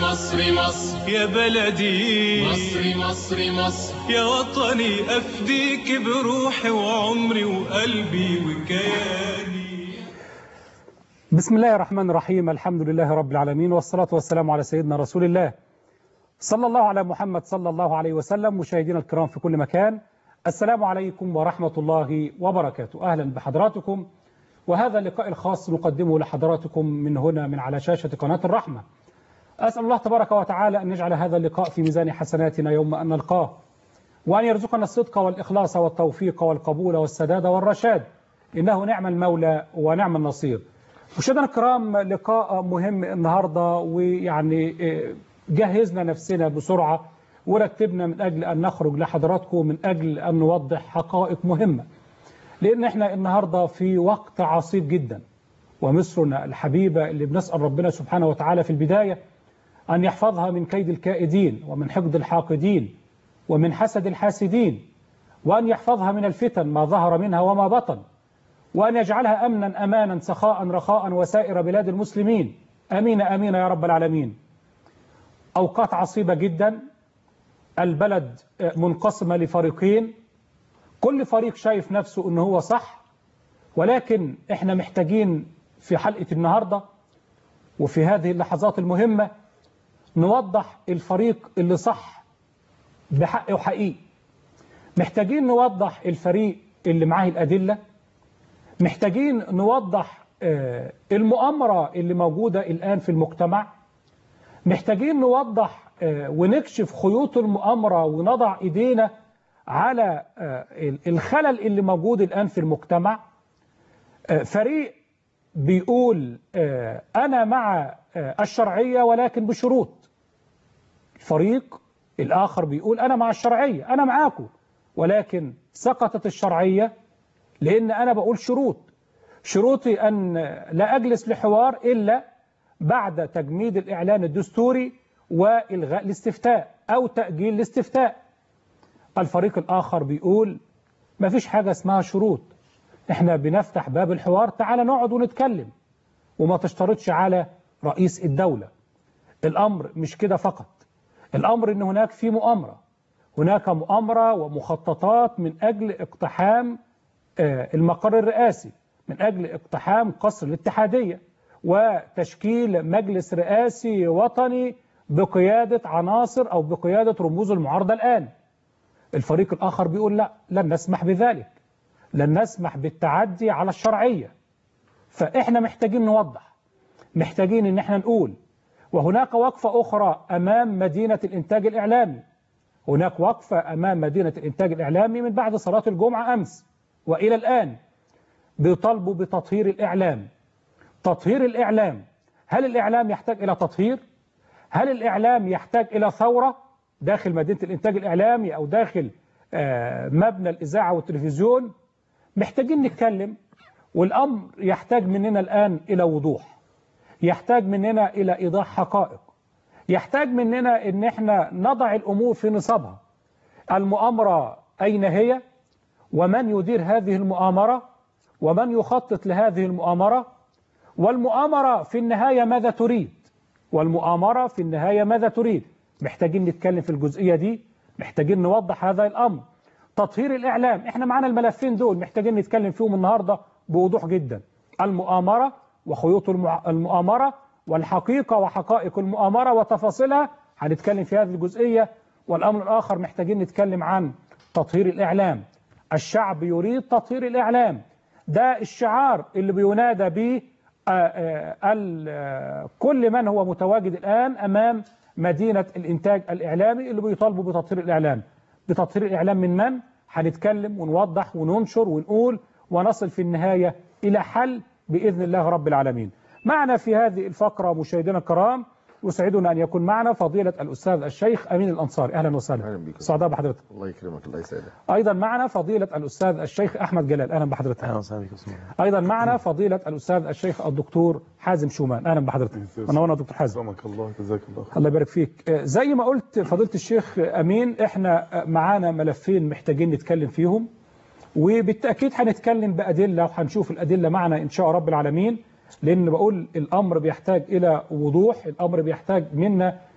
مصر مصر يا بلدي مصر مصر مصر يا وطني أفديك بروحي وعمري وقلبي وكياني بسم الله الرحمن الرحيم الحمد لله رب العالمين والصلاة والسلام على سيدنا رسول الله صلى الله على محمد صلى الله عليه وسلم مشاهدينا الكرام في كل مكان السلام عليكم ورحمة الله وبركاته أهلا بحضراتكم وهذا اللقاء الخاص نقدمه لحضراتكم من هنا من على شاشة قناة الرحمة أسأل الله تبارك وتعالى أن يجعل هذا اللقاء في ميزان حسناتنا يوم أن نلقاه وأن يرزقنا الصدق والإخلاص والتوفيق والقبول والسداد والرشاد إنه نعم المولى ونعم النصير مشاهدينا الكرام لقاء مهم النهاردة ويعني جهزنا نفسنا بسرعة ورتبنا من أجل أن نخرج لحضراتكم من أجل أن نوضح حقائق مهمة لأن احنا النهاردة في وقت عصيب جدا ومصرنا الحبيبة اللي بنسأل ربنا سبحانه وتعالى في البداية أن يحفظها من كيد الكائدين ومن حقد الحاقدين ومن حسد الحاسدين وأن يحفظها من الفتن ما ظهر منها وما بطن وأن يجعلها أمنا أمانا سخاء رخاء وسائر بلاد المسلمين أمين أمين يا رب العالمين أوقات عصيبة جدا البلد منقسمة لفريقين كل فريق شايف نفسه أنه هو صح ولكن احنا محتاجين في حلقة النهاردة وفي هذه اللحظات المهمة نوضح الفريق اللي صح بحق وحقيقي محتاجين نوضح الفريق اللي معاه الأدلة محتاجين نوضح المؤامرة اللي موجودة الآن في المجتمع محتاجين نوضح ونكشف خيوط المؤامرة ونضع إيدينا على الخلل اللي موجود الآن في المجتمع فريق بيقول أنا مع الشرعية ولكن بشروط الفريق الآخر بيقول أنا مع الشرعية أنا معاكم ولكن سقطت الشرعية لأن أنا بقول شروط شروطي أن لا أجلس لحوار إلا بعد تجميد الإعلان الدستوري وإلغاء الاستفتاء أو تأجيل الاستفتاء الفريق الآخر بيقول ما فيش حاجة اسمها شروط احنا بنفتح باب الحوار تعالى نقعد ونتكلم وما تشترطش على رئيس الدولة الأمر مش كده فقط الأمر أن هناك في مؤامرة هناك مؤامرة ومخططات من أجل اقتحام المقر الرئاسي من أجل اقتحام قصر الاتحادية وتشكيل مجلس رئاسي وطني بقيادة عناصر أو بقيادة رموز المعارضة الآن الفريق الآخر بيقول لا لن نسمح بذلك لن نسمح بالتعدي على الشرعية فإحنا محتاجين نوضح محتاجين إن إحنا نقول وهناك وقفة أخرى أمام مدينة الإنتاج الإعلامي هناك وقفة أمام مدينة الإنتاج الإعلامي من بعد صلاة الجمعة أمس وإلى الآن بيطالبوا بتطهير الإعلام تطهير الإعلام هل الإعلام يحتاج إلى تطهير؟ هل الإعلام يحتاج إلى ثورة داخل مدينة الإنتاج الإعلامي أو داخل مبنى الإذاعة والتلفزيون محتاجين نتكلم والأمر يحتاج مننا الآن إلى وضوح يحتاج مننا إلى إيضاح حقائق يحتاج مننا إن احنا نضع الأمور في نصابها المؤامرة أين هي ومن يدير هذه المؤامرة ومن يخطط لهذه المؤامرة والمؤامرة في النهاية ماذا تريد والمؤامرة في النهاية ماذا تريد محتاجين نتكلم في الجزئية دي محتاجين نوضح هذا الأمر تطهير الإعلام احنا معنا الملفين دول محتاجين نتكلم فيهم النهاردة بوضوح جدا المؤامرة وخيوط المؤامرة والحقيقة وحقائق المؤامرة وتفاصيلها هنتكلم في هذه الجزئية والأمر الآخر محتاجين نتكلم عن تطهير الإعلام الشعب يريد تطهير الإعلام ده الشعار اللي بينادى به كل من هو متواجد الآن أمام مدينة الإنتاج الإعلامي اللي بيطالبوا بتطهير الإعلام بتطهير الإعلام من من؟ هنتكلم ونوضح وننشر ونقول ونصل في النهاية إلى حل بإذن الله رب العالمين معنا في هذه الفقرة مشاهدينا الكرام يسعدنا أن يكون معنا فضيلة الأستاذ الشيخ أمين الأنصاري أهلا وسهلا أهلا بك سعداء بحضرتك الله يكرمك الله يسعدك أيضا معنا فضيلة الأستاذ الشيخ أحمد جلال أهلا بحضرتك أهلا وسهلا بك أيضا معنا فضيلة الأستاذ الشيخ الدكتور حازم شومان أهلا بحضرتك منورنا دكتور حازم سلامك الله جزاك الله خير الله يبارك فيك زي ما قلت فضيلة الشيخ أمين إحنا معانا ملفين محتاجين نتكلم فيهم وبالتأكيد هنتكلم بأدلة وهنشوف الأدلة معنا إن شاء رب العالمين لأن بقول الأمر بيحتاج إلى وضوح الأمر بيحتاج منا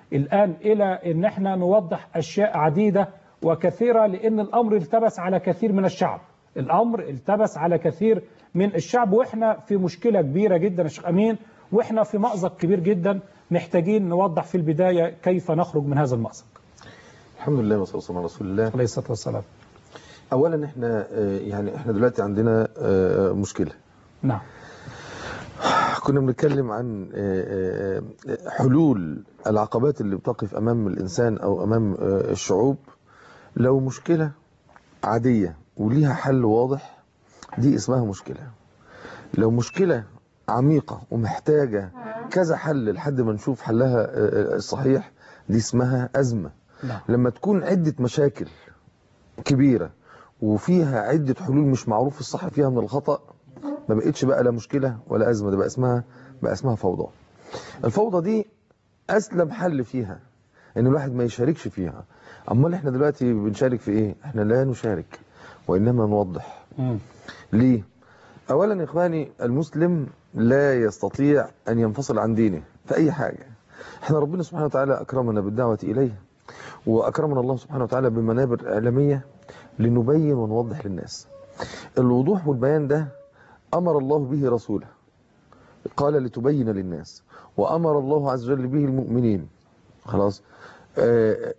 الآن إلى أن احنا نوضح أشياء عديدة وكثيرة لأن الأمر التبس على كثير من الشعب الأمر التبس على كثير من الشعب وإحنا في مشكلة كبيرة جدا يا شيخ أمين وإحنا في مأزق كبير جدا محتاجين نوضح في البداية كيف نخرج من هذا المأزق الحمد لله والصلاه والسلام على رسول الله عليه الصلاة والسلام اولا احنا آه، يعني احنا دلوقتي عندنا آه، مشكله نعم كنا بنتكلم عن آه، آه، حلول العقبات اللي بتقف امام الانسان او امام آه، الشعوب لو مشكله عاديه وليها حل واضح دي اسمها مشكله لو مشكله عميقه ومحتاجه كذا حل لحد ما نشوف حلها آه، آه، الصحيح دي اسمها ازمه نعم لما تكون عدة مشاكل كبيرة وفيها عدة حلول مش معروف الصح فيها من الخطأ ما بقتش بقى لا مشكلة ولا أزمة ده بقى اسمها بقى اسمها فوضى الفوضى دي أسلم حل فيها إن الواحد ما يشاركش فيها أمال إحنا دلوقتي بنشارك في إيه إحنا لا نشارك وإنما نوضح مم. ليه أولا يا إخواني المسلم لا يستطيع أن ينفصل عن دينه في أي حاجة إحنا ربنا سبحانه وتعالى أكرمنا بالدعوة إليه وأكرمنا الله سبحانه وتعالى بمنابر إعلامية لنبين ونوضح للناس الوضوح والبيان ده أمر الله به رسوله قال لتبين للناس وأمر الله عز وجل به المؤمنين خلاص آه،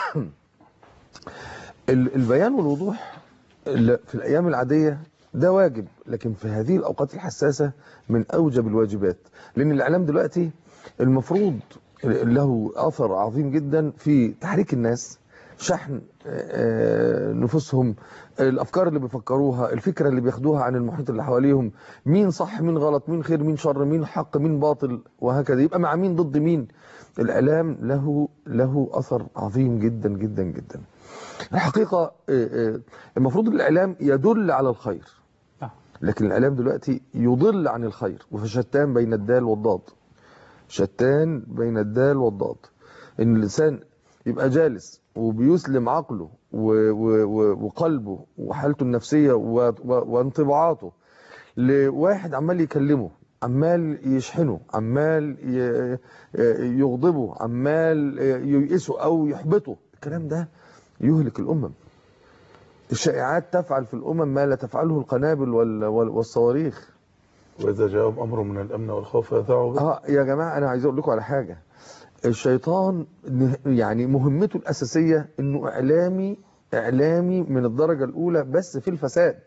ال- البيان والوضوح ال- في الأيام العادية ده واجب لكن في هذه الأوقات الحساسة من أوجب الواجبات لأن الإعلام دلوقتي المفروض له أثر عظيم جدا في تحريك الناس شحن آه، نفوسهم الأفكار اللي بيفكروها الفكرة اللي بياخدوها عن المحيط اللي حواليهم مين صح مين غلط مين خير مين شر مين حق مين باطل وهكذا يبقى مع مين ضد مين الإعلام له له أثر عظيم جدا جدا جدا الحقيقة آه، آه، المفروض الإعلام يدل على الخير نعم. لكن الإعلام دلوقتي يضل عن الخير وفشتان بين الدال والضاد شتان بين الدال والضاد ان الانسان يبقى جالس وبيسلم عقله و- و- و- وقلبه وحالته النفسية و- و- وانطباعاته لواحد عمال يكلمه عمال يشحنه عمال ي- يغضبه عمال ييئسه او يحبطه الكلام ده يهلك الامم الشائعات تفعل في الامم ما لا تفعله القنابل وال- وال- والصواريخ وإذا جاءهم أمر من الأمن والخوف يذعوا به اه يا جماعه انا عايز اقول لكم على حاجه الشيطان نه- يعني مهمته الاساسيه انه اعلامي اعلامي من الدرجه الاولى بس في الفساد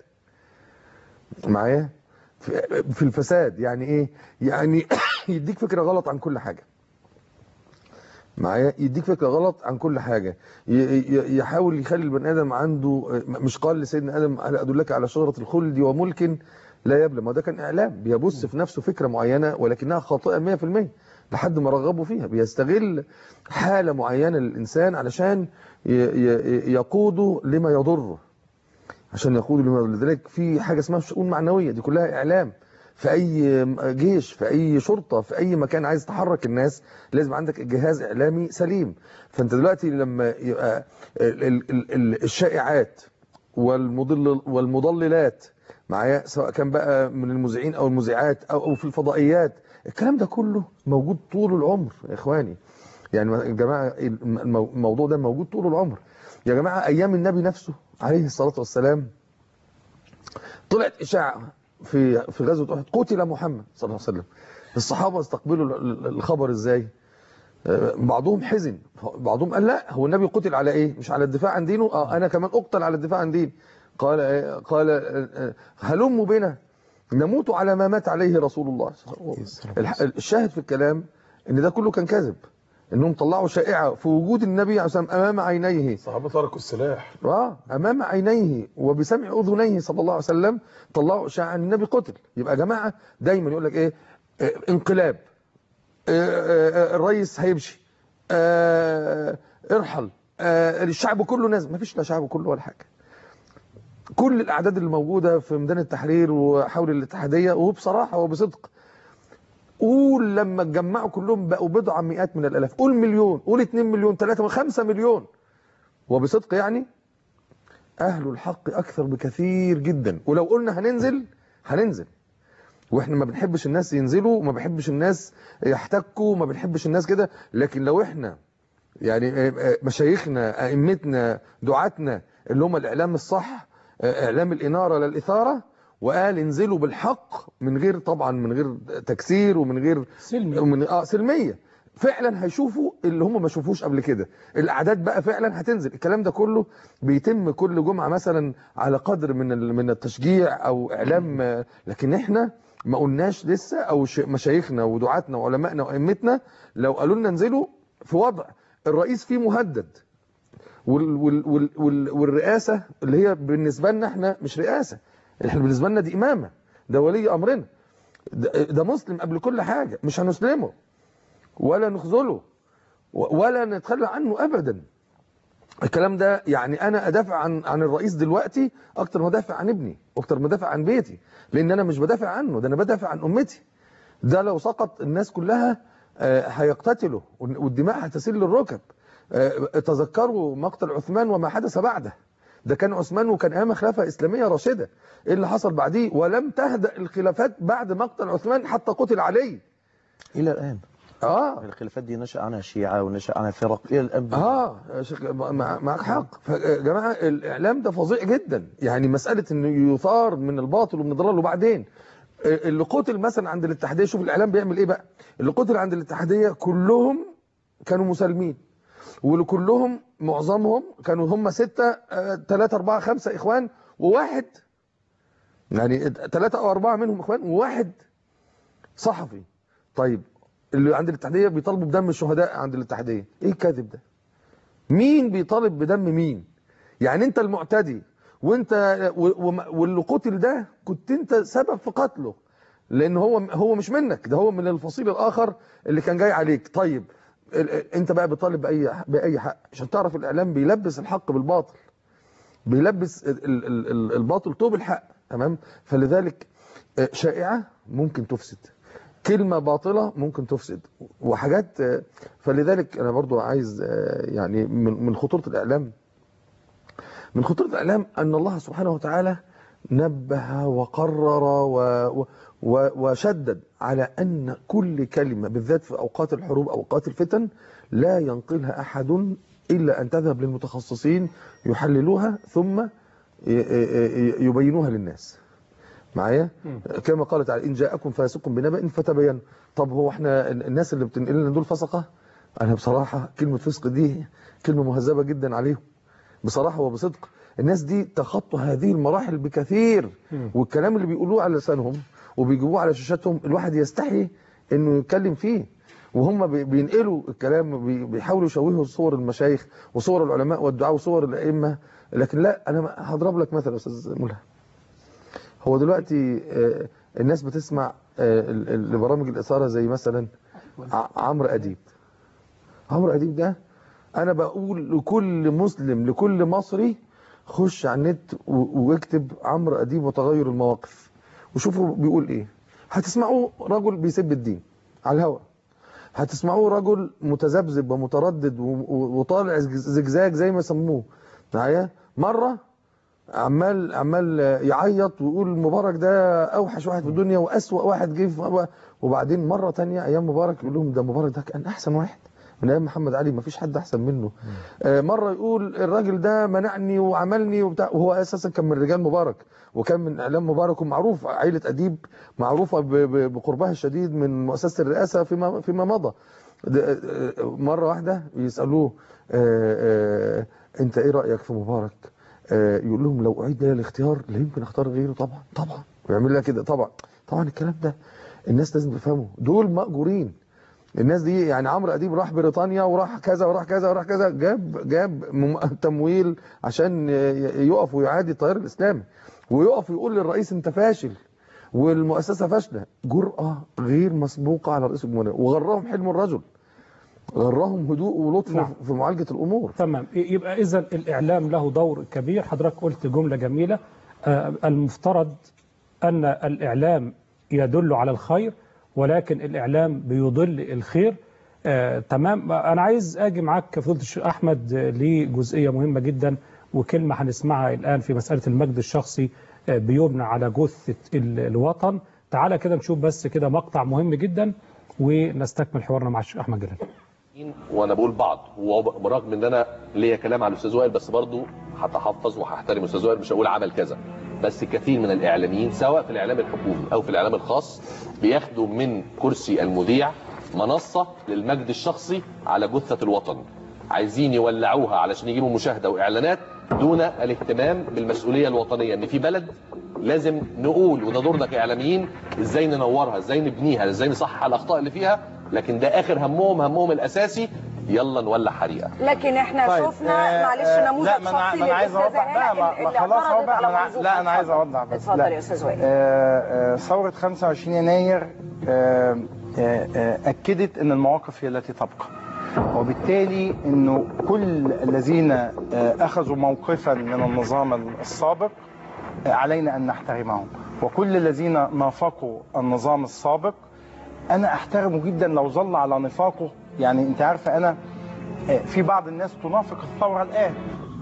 معايا في في الفساد يعني ايه يعني يديك فكره غلط عن كل حاجه معايا يديك فكره غلط عن كل حاجه ي- ي- يحاول يخلي البني ادم عنده مش قال لسيدنا ادم هل ادلك على شجره الخلد وملك لا يبلى ما ده كان اعلام بيبث في نفسه فكره معينه ولكنها خاطئه 100% لحد ما رغبوا فيها بيستغل حاله معينه للانسان علشان ي- ي- يقوده لما يضره عشان يقوده لما يضره لذلك في حاجه اسمها شؤون معنويه دي كلها اعلام في اي جيش في اي شرطه في اي مكان عايز تحرك الناس لازم عندك جهاز اعلامي سليم فانت دلوقتي لما يبقى ال- ال- ال- ال- الشائعات والمضل والمضللات معايا سواء كان بقى من المذيعين او المذيعات او او في الفضائيات الكلام ده كله موجود طول العمر يا اخواني يعني يا جماعه المو- الموضوع ده موجود طول العمر يا جماعه ايام النبي نفسه عليه الصلاه والسلام طلعت اشاعه في في غزوه احد قتل محمد صلى الله عليه وسلم الصحابه استقبلوا ال- ال- الخبر ازاي آه، بعضهم حزن بعضهم قال لا هو النبي قتل على ايه مش على الدفاع عن دينه اه انا كمان اقتل على الدفاع عن ديني قال إيه؟ قال آه، آه، هلموا بنا نموت على ما مات عليه رسول الله الح- الشاهد في الكلام ان ده كله كان كذب انهم طلعوا شائعه في وجود النبي عليه الصلاه والسلام امام عينيه الصحابة تركوا السلاح اه امام عينيه وبسمع اذنيه صلى الله عليه وسلم طلعوا اشاعه ان النبي قتل يبقى يا جماعه دايما يقول لك ايه آه، انقلاب آه، آه، آه، الرئيس هيمشي آه، ارحل آه، الشعب كله نازل ما فيش لا شعب كله ولا حاجه كل الاعداد اللي موجوده في ميدان التحرير وحول الاتحاديه وبصراحه وبصدق قول لما اتجمعوا كلهم بقوا بضع مئات من الالاف قول مليون قول 2 مليون 3 5 مليون وبصدق يعني أهل الحق أكثر بكثير جدا ولو قلنا هننزل هننزل واحنا ما بنحبش الناس ينزلوا وما بنحبش الناس يحتكوا وما بنحبش الناس كده لكن لو احنا يعني آه، آه، مشايخنا ائمتنا دعاتنا اللي هم الاعلام الصح آه، اعلام الاناره للاثاره وقال انزلوا بالحق من غير طبعا من غير تكسير ومن غير سلمي ومن اه سلميه فعلا هيشوفوا اللي هم ما شافوش قبل كده الاعداد بقى فعلا هتنزل الكلام ده كله بيتم كل جمعه مثلا على قدر من ال- من التشجيع او اعلام آه، لكن احنا ما قلناش لسه او ش- مشايخنا ودعاتنا وعلمائنا وائمتنا لو قالوا لنا انزلوا في وضع الرئيس فيه مهدد وال وال وال وال والرئاسه اللي هي بالنسبه لنا احنا مش رئاسه احنا بالنسبه لنا دي امامه ده ولي امرنا ده, ده مسلم قبل كل حاجه مش هنسلمه ولا نخذله و- ولا نتخلى عنه ابدا الكلام ده يعني انا ادافع عن عن الرئيس دلوقتي اكتر ما ادافع عن ابني اكتر ما ادافع عن بيتي لان انا مش بدافع عنه ده انا بدافع عن امتي ده لو سقط الناس كلها آه، هيقتتلوا والدماء هتسيل للركب آه، تذكروا مقتل عثمان وما حدث بعده ده كان عثمان وكان ايام خلافه اسلاميه راشده ايه اللي حصل بعديه ولم تهدأ الخلافات بعد مقتل عثمان حتى قتل علي الى الان اه الخلافات دي نشأ عنها شيعة ونشأ عنها فرق الى الان اه يا شيخ مع- معك حق يا جماعه الاعلام ده فظيع جدا يعني مساله انه يثار من الباطل ومن الضلال وبعدين اللي قتل مثلا عند الاتحاديه شوف الاعلام بيعمل ايه بقى اللي قتل عند الاتحاديه كلهم كانوا مسالمين واللي كلهم معظمهم كانوا هم ستة آه، ثلاثة أربعة خمسة إخوان وواحد يعني ثلاثة أو أربعة منهم إخوان وواحد صحفي طيب اللي عند الاتحادية بيطالبوا بدم الشهداء عند الاتحادية إيه الكذب ده مين بيطالب بدم مين يعني أنت المعتدي وأنت و- وم- واللي قتل ده كنت أنت سبب في قتله لأن هو هو مش منك ده هو من الفصيل الآخر اللي كان جاي عليك طيب ال- ال- انت بقى بتطالب باي باي حق عشان تعرف الاعلام بيلبس الحق بالباطل بيلبس ال- ال- ال- ال- الباطل طوب الحق تمام فلذلك آه، شائعه ممكن تفسد كلمه باطله ممكن تفسد وحاجات آه، فلذلك انا برضو عايز آه، يعني من من خطوره الاعلام من خطوره الاعلام ان الله سبحانه وتعالى نبه وقرر و و و وشدد على أن كل كلمة بالذات في أوقات الحروب أو أوقات الفتن لا ينقلها أحد إلا أن تذهب للمتخصصين يحللوها ثم ي- ي- يبينوها للناس معايا كما قال تعالى إن جاءكم فاسق بنبأ فتبين طب هو احنا الناس اللي بتنقل لنا دول فسقة أنا بصراحة كلمة فسق دي كلمة مهذبة جدا عليهم بصراحة وبصدق الناس دي تخطوا هذه المراحل بكثير والكلام اللي بيقولوه على لسانهم وبيجيبوه على شاشاتهم الواحد يستحي انه يتكلم فيه وهم بي- بينقلوا الكلام بي- بيحاولوا يشوهوا صور المشايخ وصور العلماء والدعاء وصور الائمه لكن لا انا هضرب لك مثل يا استاذ ملهم هو دلوقتي آه، الناس بتسمع آه، ال- ال- لبرامج الاثاره زي مثلا ع- عمرو اديب عمرو اديب ده انا بقول لكل مسلم لكل مصري خش على النت و- واكتب عمرو اديب وتغير المواقف وشوفوا بيقول ايه هتسمعوا رجل بيسب الدين على الهواء هتسمعوه رجل متذبذب ومتردد و- و- وطالع زجزاج زي ما سموه معايا مره عمال عمال يعيط ويقول مبارك ده اوحش واحد في الدنيا واسوأ واحد جه في- وبعدين مره تانية ايام مبارك يقول لهم ده مبارك ده كان احسن واحد من ايام محمد علي ما فيش حد احسن منه آه، مره يقول الراجل ده منعني وعملني وبتاع وهو اساسا كان من رجال مبارك وكان من اعلام مبارك ومعروف عائله اديب معروفه ب- ب- بقربها الشديد من مؤسسه الرئاسه فيما فيما مضى ده- آه، مره واحده يسالوه آه، آه، انت ايه رايك في مبارك آه، يقول لهم لو اعيد لي الاختيار لا يمكن اختار غيره طبعا طبعا ويعمل لها كده طبعا طبعا الكلام ده الناس لازم تفهمه دول مأجورين الناس دي يعني عمرو اديب راح بريطانيا وراح كذا وراح كذا وراح كذا جاب جاب مم- تمويل عشان ي- يقف ويعادي التيار الاسلامي ويقف ويقول للرئيس انت فاشل والمؤسسه فاشله جرأه غير مسبوقه على رئيس الجمهوريه وغرهم حلم الرجل غرهم هدوء ولطف نعم. في معالجه الامور تمام يبقى إذا الإعلام له دور كبير حضرتك قلت جملة جميلة آه، المفترض أن الإعلام يدل على الخير ولكن الإعلام بيضل الخير آه، تمام أنا عايز أجي معاك فضيلة الشيخ أحمد آه، لجزئية مهمة جدا وكلمة هنسمعها الآن في مسألة المجد الشخصي آه، بيبنى على جثة ال- الوطن تعالى كده نشوف بس كده مقطع مهم جدا ونستكمل حوارنا مع الشيخ أحمد جلال وانا بقول بعض وبرغم ان انا ليا كلام على الاستاذ وائل بس برضه هتحفظ وهحترم الاستاذ وائل مش هقول عمل كذا بس كثير من الاعلاميين سواء في الاعلام الحكومي او في الاعلام الخاص بياخدوا من كرسي المذيع منصه للمجد الشخصي على جثه الوطن عايزين يولعوها علشان يجيبوا مشاهده واعلانات دون الاهتمام بالمسؤوليه الوطنيه ان في بلد لازم نقول وده دورنا كاعلاميين ازاي ننورها ازاي نبنيها ازاي نصحح الاخطاء اللي فيها لكن ده اخر همهم همهم الاساسي يلا نولع حريقه لكن احنا طيب، شفنا آه، معلش آه، نموذج لا ما انا شخصي ما انا عايز للأستاذة اوضح بقى هالة ما, ما اللي خلاص اعترضت هو بقى على ما أنا منظومة لا انا عايز اتفضل. اوضح بس اتفضل لا يا استاذ وائل آه، آه، ثورة 25 يناير آه، آه، آه، أكدت أن المواقف هي التي تبقى وبالتالي أنه كل الذين آه، أخذوا موقفا من النظام السابق آه، علينا أن نحترمهم وكل الذين نافقوا النظام السابق أنا أحترمه جدا لو ظل على نفاقه يعني أنت عارفة أنا آه، في بعض الناس تنافق الثورة الآن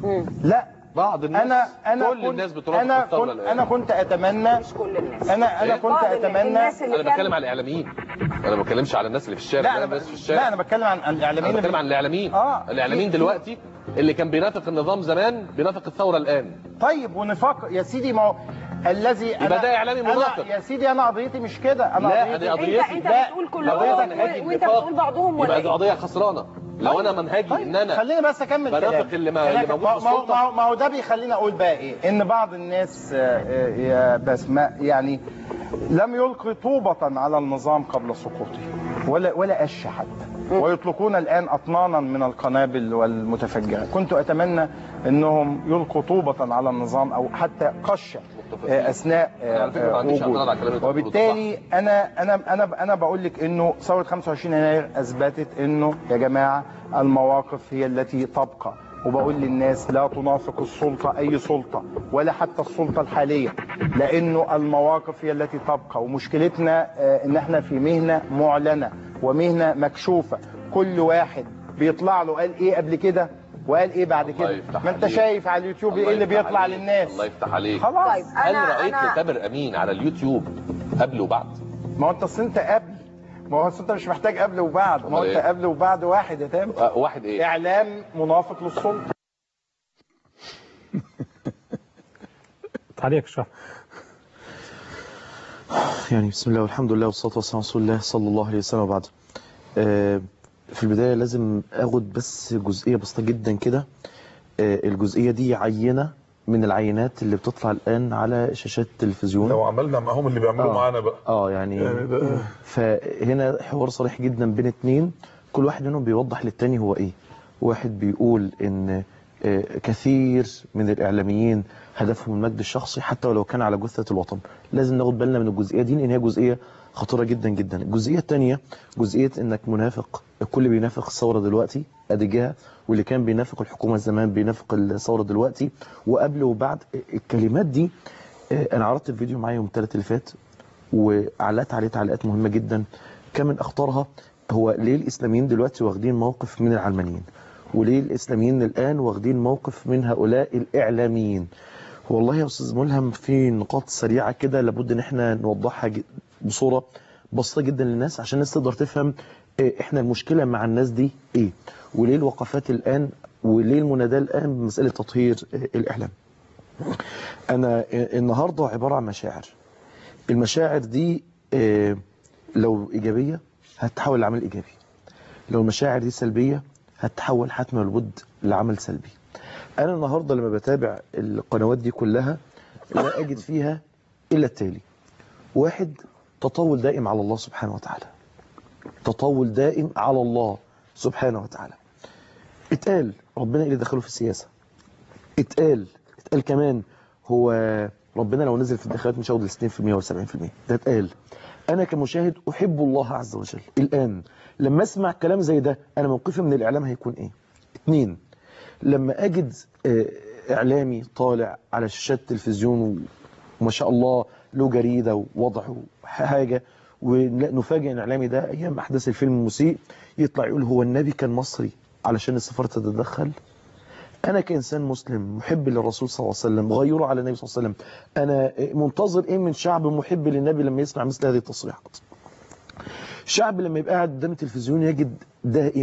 لا بعض الناس انا انا كل كنت الناس بترافق انا الثورة كنت الآن. انا كنت اتمنى مش كل الناس انا انا إيه؟ كنت بعض اتمنى الناس اللي انا كان- بتكلم على الاعلاميين انا ما بتكلمش على الناس اللي في الشارع لا انا الناس في ب... الشارع لا انا بتكلم عن عن الاعلاميين انا بتكلم اللي- عن الاعلاميين آه. الاعلاميين دلوقتي اللي كان بينافق النظام زمان بينافق الثوره الان طيب ونفاق يا سيدي ما هو الذي يبقى أنا- ده إعلامي أنا منافق. يا سيدي انا قضيتي مش كده انا لا، قضيتي أنا قضيتي- انت انت لا، بتقول كلهم لو قضية و- منهجي وانت النفاق بتقول بعضهم ولا يبقى دي إيه؟ قضيه خسرانه لو انا منهجي ان انا خليني بس اكمل بنافق كلام اللي ما- اللي موجود في ما هو- السلطة. ما هو ما هو ده بيخليني اقول بقى ايه ان بعض الناس آه، آه، يا بسماء يعني لم يلقي طوبة على النظام قبل سقوطه ولا ولا قش حتى ويطلقون الان اطنانا من القنابل والمتفجرات كنت اتمنى انهم يلقوا طوبة على النظام او حتى قشة آه، اثناء آه، أنا على فكرة ما عنديش وجوده. اعتراض على الكلام اللي أنت بتقوله، ده وبالتالي انا انا انا انا بقول لك انه ثوره 25 يناير اثبتت انه يا جماعه المواقف هي التي تبقى وبقول للناس لا تنافق السلطه اي سلطه ولا حتى السلطه الحاليه لانه المواقف هي التي تبقى ومشكلتنا آه، ان احنا في مهنه معلنه ومهنه مكشوفه كل واحد بيطلع له قال ايه قبل كده وقال ايه بعد الله كده يفتح ما انت عليك. شايف على اليوتيوب الله ايه اللي يفتح بيطلع عليك. للناس الله يفتح عليك خلاص طيب هل انا رايت انا تامر امين على اليوتيوب قبل وبعد ما هو انت اصل انت قبل ما هو أصل انت مش محتاج قبل وبعد ما هو أمال انت إيه؟ قبل وبعد واحد يا تامر آه، واحد ايه اعلام منافق للسلطه تعليق شهر يعني بسم الله والحمد لله والصلاة والسلام على رسول الله صلى الله عليه وسلم وبعد آه، في البداية لازم اخد بس جزئية بسيطة جدا كده آه، الجزئية دي عينة من العينات اللي بتطلع الآن على شاشات التلفزيون لو عملنا معاهم اللي بيعملوا آه. معانا بقى اه يعني يعني ده فهنا حوار صريح جدا بين اتنين كل واحد منهم بيوضح للتاني هو ايه واحد بيقول ان آه، كثير من الاعلاميين هدفهم المجد الشخصي حتى ولو كان على جثة الوطن لازم ناخد بالنا من الجزئية دي لان هي جزئية خطيرة جدا جدا الجزئية الثانية جزئية انك منافق الكل بينافق الثورة دلوقتي ادي جهة واللي كان بينافق الحكومة زمان بينافق الثورة دلوقتي وقبل وبعد الكلمات دي آه، انا عرضت الفيديو معايا يوم الثلاث اللي فات وعلقت عليه تعليقات مهمة جدا كان من اخطرها هو ليه الاسلاميين دلوقتي واخدين موقف من العلمانيين وليه الاسلاميين الان واخدين موقف من هؤلاء الاعلاميين والله يا استاذ ملهم في نقاط سريعه كده لابد ان احنا نوضحها ج- بصوره بسيطه جدا للناس عشان الناس تقدر تفهم إيه احنا المشكله مع الناس دي ايه وليه الوقفات الان وليه المناداه الان بمساله تطهير إيه، الاعلام انا إيه، النهارده عباره عن مشاعر المشاعر دي إيه، لو ايجابيه هتتحول لعمل ايجابي لو المشاعر دي سلبيه هتتحول حتما لابد لعمل سلبي انا النهارده لما بتابع القنوات دي كلها لا اجد فيها الا التالي واحد تطاول دائم على الله سبحانه وتعالى تطاول دائم على الله سبحانه وتعالى اتقال ربنا اللي دخله في السياسه اتقال اتقال كمان هو ربنا لو نزل في الدخلات مش هياخد ال 60% ولا 70% ده اتقال انا كمشاهد احب الله عز وجل الان لما اسمع كلام زي ده انا موقفي من الاعلام هيكون ايه اتنين لما اجد آه، اعلامي طالع على شاشات تلفزيون وما شاء الله له جريده ووضعه حاجه ونفاجئ ان الاعلامي ده ايام احداث الفيلم المسيء يطلع يقول هو النبي كان مصري علشان السفاره تتدخل انا كانسان مسلم محب للرسول صلى الله عليه وسلم غيره على النبي صلى الله عليه وسلم انا منتظر ايه من شعب محب للنبي لما يسمع مثل هذه التصريحات شعب لما يبقى قاعد قدام التلفزيون يجد دائما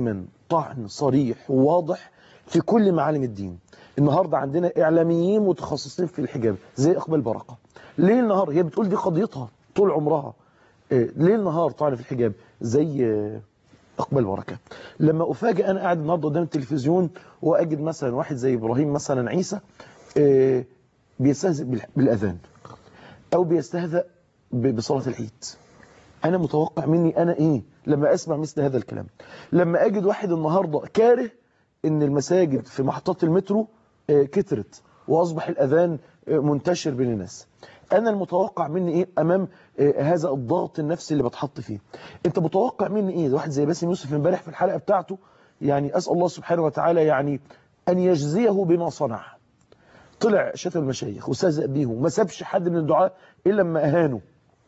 طعن صريح وواضح في كل معالم الدين النهاردة عندنا إعلاميين متخصصين في الحجاب زي إقبال بركة ليل نهار هي بتقول دي قضيتها طول عمرها آه، ليل نهار طعن في الحجاب زي آه، اقبال بركه لما افاجئ انا قاعد النهارده قدام التلفزيون واجد مثلا واحد زي ابراهيم مثلا عيسى آه، بيستهزئ بال- بالاذان او بيستهزأ ب- بصلاه العيد انا متوقع مني انا ايه لما اسمع مثل هذا الكلام لما اجد واحد النهارده كاره ان المساجد في محطات المترو آه، كترت واصبح الاذان آه، منتشر بين الناس انا المتوقع مني ايه امام آه، هذا الضغط النفسي اللي بتحط فيه انت متوقع مني ايه واحد زي باسم يوسف امبارح في الحلقه بتاعته يعني اسال الله سبحانه وتعالى يعني ان يجزيه بما صنع طلع شتم المشايخ واستهزأ بيهم ما سابش حد من الدعاء الا لما اهانه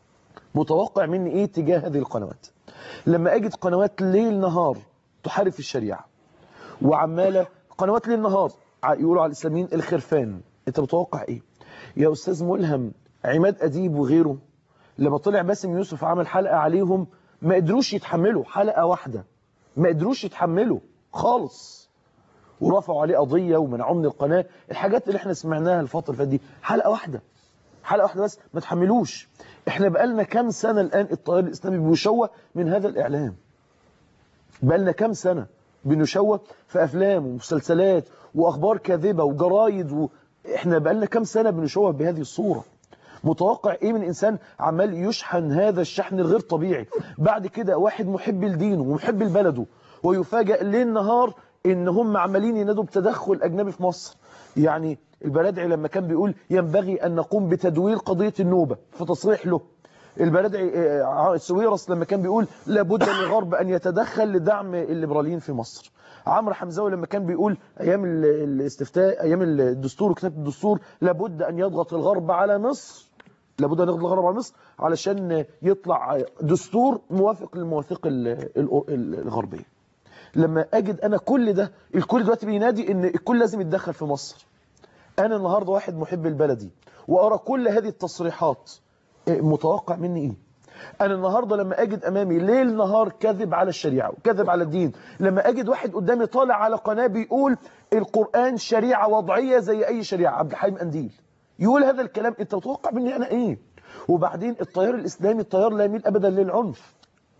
متوقع مني ايه تجاه هذه القنوات لما اجد قنوات ليل نهار تحارب في الشريعه وعماله قنوات ليل نهار ع- يقولوا على الاسلاميين الخرفان انت متوقع ايه يا استاذ ملهم عماد اديب وغيره لما طلع باسم يوسف عمل حلقه عليهم ما قدروش يتحملوا حلقه واحده ما قدروش يتحملوا خالص ورفعوا عليه قضيه ومنعوه من القناه الحاجات اللي احنا سمعناها الفتره اللي فاتت دي حلقه واحده حلقه واحده بس ما تحملوش احنا بقالنا كام سنه الان التيار الاسلامي بيشوه من هذا الاعلام بقالنا كام سنه بنشوه في افلام ومسلسلات واخبار كاذبه وجرايد و... احنا بقالنا كام سنه بنشوه بهذه الصوره متوقع ايه من انسان عمال يشحن هذا الشحن الغير طبيعي بعد كده واحد محب لدينه ومحب لبلده ويفاجئ ليل نهار ان هم عمالين ينادوا بتدخل اجنبي في مصر يعني البلدعي لما كان بيقول ينبغي ان نقوم بتدوير قضيه النوبه في تصريح له البلدعي آه، سويرس لما كان بيقول لابد للغرب ان يتدخل لدعم الليبراليين في مصر عمرو حمزاوي لما كان بيقول ايام ال- الاستفتاء ايام الدستور وكتابه الدستور لابد ان يضغط الغرب على مصر لابد ان يضغط الغرب على مصر علشان يطلع دستور موافق للمواثيق ال- ال- ال- الغربيه لما اجد انا كل ده الكل دلوقتي بينادي ان الكل لازم يتدخل في مصر انا النهارده واحد محب البلدي وارى كل هذه التصريحات إيه، متوقع مني ايه انا النهارده لما اجد امامي ليل نهار كذب على الشريعه وكذب على الدين لما اجد واحد قدامي طالع على قناه بيقول القران شريعه وضعيه زي اي شريعه عبد الحليم قنديل يقول هذا الكلام انت متوقع مني انا ايه وبعدين التيار الاسلامي التيار لا يميل ابدا للعنف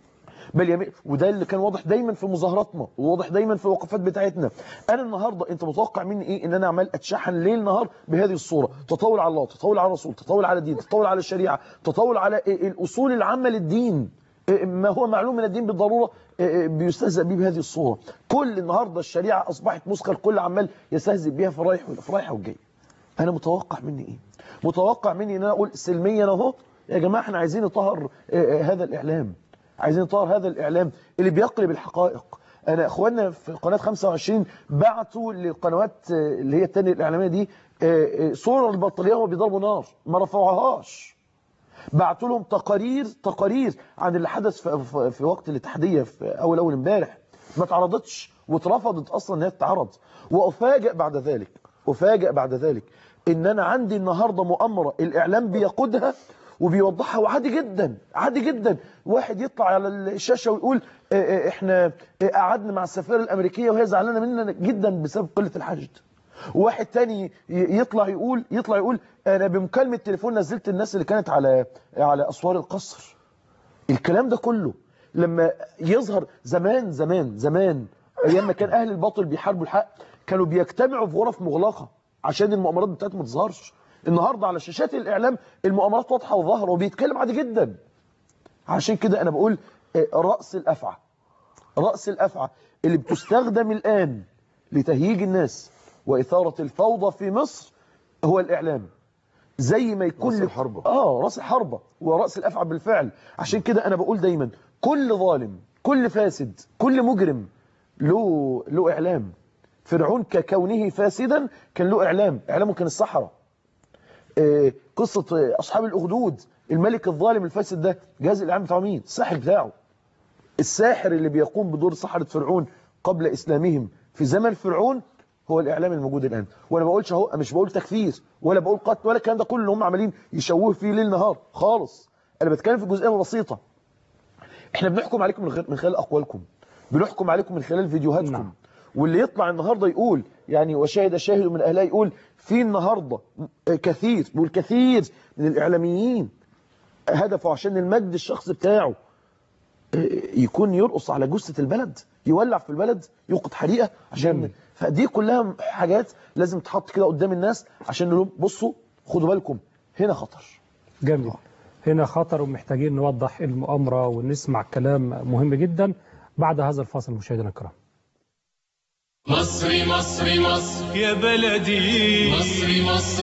بل يميل وده اللي كان واضح دايما في مظاهراتنا وواضح دايما في الوقفات بتاعتنا انا النهارده انت متوقع مني ايه ان انا عمال اتشحن ليل نهار بهذه الصوره تطاول على الله تطاول على الرسول تطاول على الدين تطاول على الشريعه تطاول على إيه الاصول العامه للدين إيه ما هو معلوم من الدين بالضروره إيه بيستهزأ به بهذه الصوره كل النهارده الشريعه اصبحت مسخه الكل عمال يستهزئ بيها في الرايح في رايحه والجاي انا متوقع مني ايه متوقع مني ان انا اقول سلميا اهو يا جماعه احنا عايزين نطهر آه، آه، هذا الاعلام عايزين نطهر هذا الاعلام اللي بيقلب الحقائق انا اخواننا في قناه 25 بعتوا للقنوات آه، اللي هي الثانيه الاعلاميه دي آه، آه، صور البطاريه وهم بيضربوا نار ما رفعوهاش بعتوا لهم تقارير تقارير عن اللي حدث في, في, في وقت الاتحاديه في اول اول امبارح ما اتعرضتش واترفضت اصلا ان هي تتعرض وافاجئ بعد ذلك افاجئ بعد ذلك ان انا عندي النهارده مؤامره الاعلام بيقودها وبيوضحها وعادي جدا عادي جدا واحد يطلع على الشاشه ويقول آه، آه، احنا آه، قعدنا مع السفيره الامريكيه وهي زعلانه مننا جدا بسبب قله الحشد وواحد تاني ي- يطلع يقول يطلع يقول انا بمكالمه تليفون نزلت الناس اللي كانت على على اسوار القصر الكلام ده كله لما يظهر زمان زمان زمان ايام ما كان اهل الباطل بيحاربوا الحق كانوا بيجتمعوا في غرف مغلقه عشان المؤامرات بتاعتهم ما تظهرش النهارده على شاشات الاعلام المؤامرات واضحه وظاهره وبيتكلم عادي جدا عشان كده انا بقول آه، راس الافعى راس الافعى اللي بتستخدم الان لتهييج الناس واثاره الفوضى في مصر هو الاعلام زي ما يكون رأس لك- الحربة. اه راس الحربة ورأس الأفعى بالفعل عشان كده أنا بقول دايما كل ظالم كل فاسد كل مجرم له له إعلام فرعون ككونه فاسدا كان له إعلام إعلامه كان الصحراء آه، قصة آه، أصحاب الأخدود الملك الظالم الفاسد ده جهاز الإعلام بتاعه مين الساحر بتاعه الساحر اللي بيقوم بدور سحرة فرعون قبل إسلامهم في زمن فرعون هو الإعلام الموجود الآن وأنا ما بقولش اهو مش بقول تكفير ولا بقول قتل ولا الكلام ده كله اللي هم عمالين يشوهوا فيه ليل نهار خالص أنا بتكلم في جزئية بسيطة احنا بنحكم عليكم من غير- من خلال أقوالكم بنحكم عليكم من خلال فيديوهاتكم نعم. واللي يطلع النهارده يقول يعني وشاهد شاهد من اهلها يقول في النهارده كثير والكثير من الاعلاميين هدفه عشان المجد الشخصي بتاعه يكون يرقص على جثة البلد يولع في البلد يوقد حريقة عشان جميل. فدي كلها حاجات لازم تحط كده قدام الناس عشان نقول لهم بصوا خدوا بالكم هنا خطر جميل هنا خطر ومحتاجين نوضح المؤامرة ونسمع كلام مهم جدا بعد هذا الفاصل مشاهدينا الكرام مصري مصري مصر يا بلدي مصري مصر